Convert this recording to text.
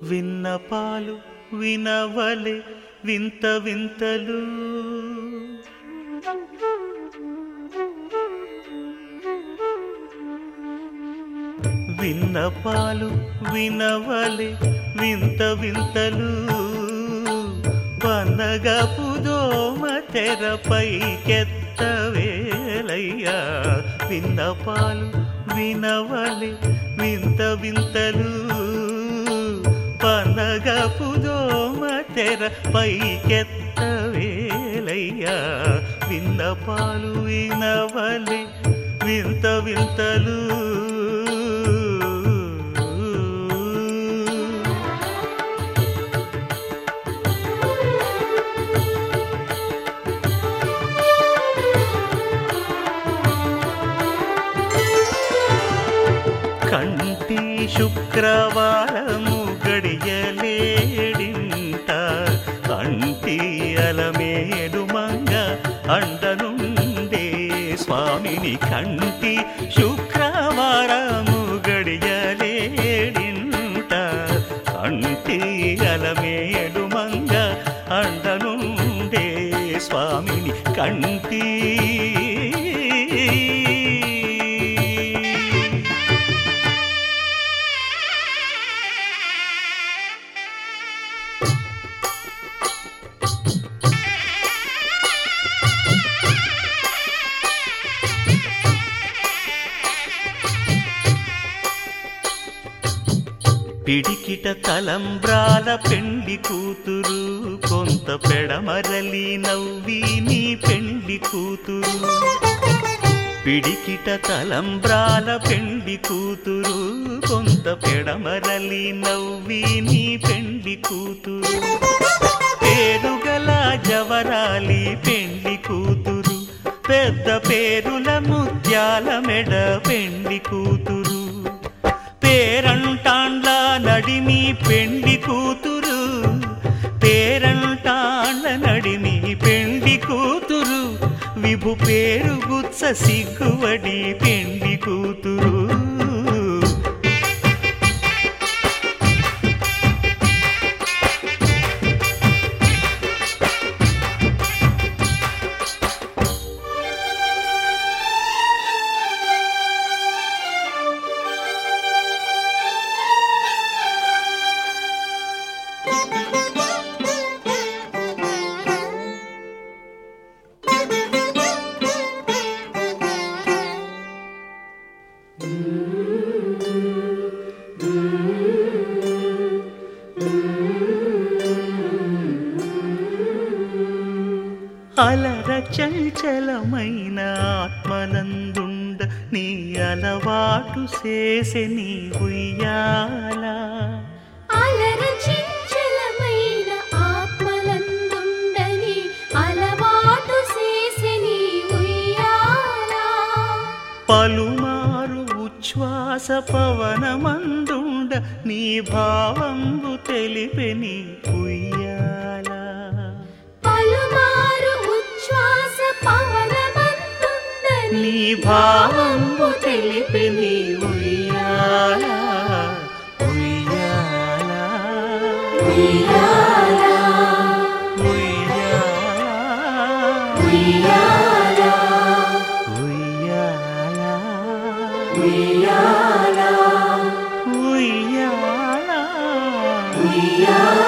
విన్నపాలు వినవలే వింత వింతలు విన్నపాలు వినవలే వింత వింతలు పన్నగపు దోమ తెరపై కెత్తవేలయ్యా విన్నపాలు వినవలే వింత వింతలు పన్నగపు దోమ తెరపై కెత్తవేలయ్యా విన్నపాలు వినవలే వింత వింతలు కంటి శుక్రవారము గడియలేడింట కంటి అలమేడు మంగ అండనుండే స్వామిని కంటి శుక్రవారము గడియలేడింట కంటి అలమేడు మంగ అండనుండే స్వామిని కంటి పిడికిట తలంబ్రాల పెండి కూతురు కొంత పెడమరలి నవ్వి నీ పెండి కూతురు పిడికిట తలంబ్రాల పెండి కూతురు కొంత పెడమరలి నవ్వి నీ పెండి కూతురు పేరుగల జవరాలి పెండి కూతురు పెద్ద పేరుల ముత్యాల మెడ పెండి కూతురు పేరంటాండ్ల నడిమి పెండి కూతురు పేరంటాండ్ల నడిమి పెండి కూతురు విభు పేరు గుత్స సిగ్గువడి పెండి కూతురు అలర చంచలమైన ఆత్మనందుండ నీ అలవాటు చేసే నీ ఉయ్యాల అలర చంచలమైన ఆత్మలందుండని అలవాటు చేసెని ఉయ్యాల పలుమారు ఉచ్ఛ్వాస పవనమందుండ నీ భావంబు తెలిపే నీ ఉయ్యాల పలుమారు ఉచ్ఛ్వాస పవనమందుండని నీ భావంబు తెలిపే నీ ఉయ్యాల ఉయ్యాల ఉయ్యాల ఉయ్యాల ఉయ్యాల ఉయ్యాల ఉయ్యాల ఉయ్యాల ఉయ్యాల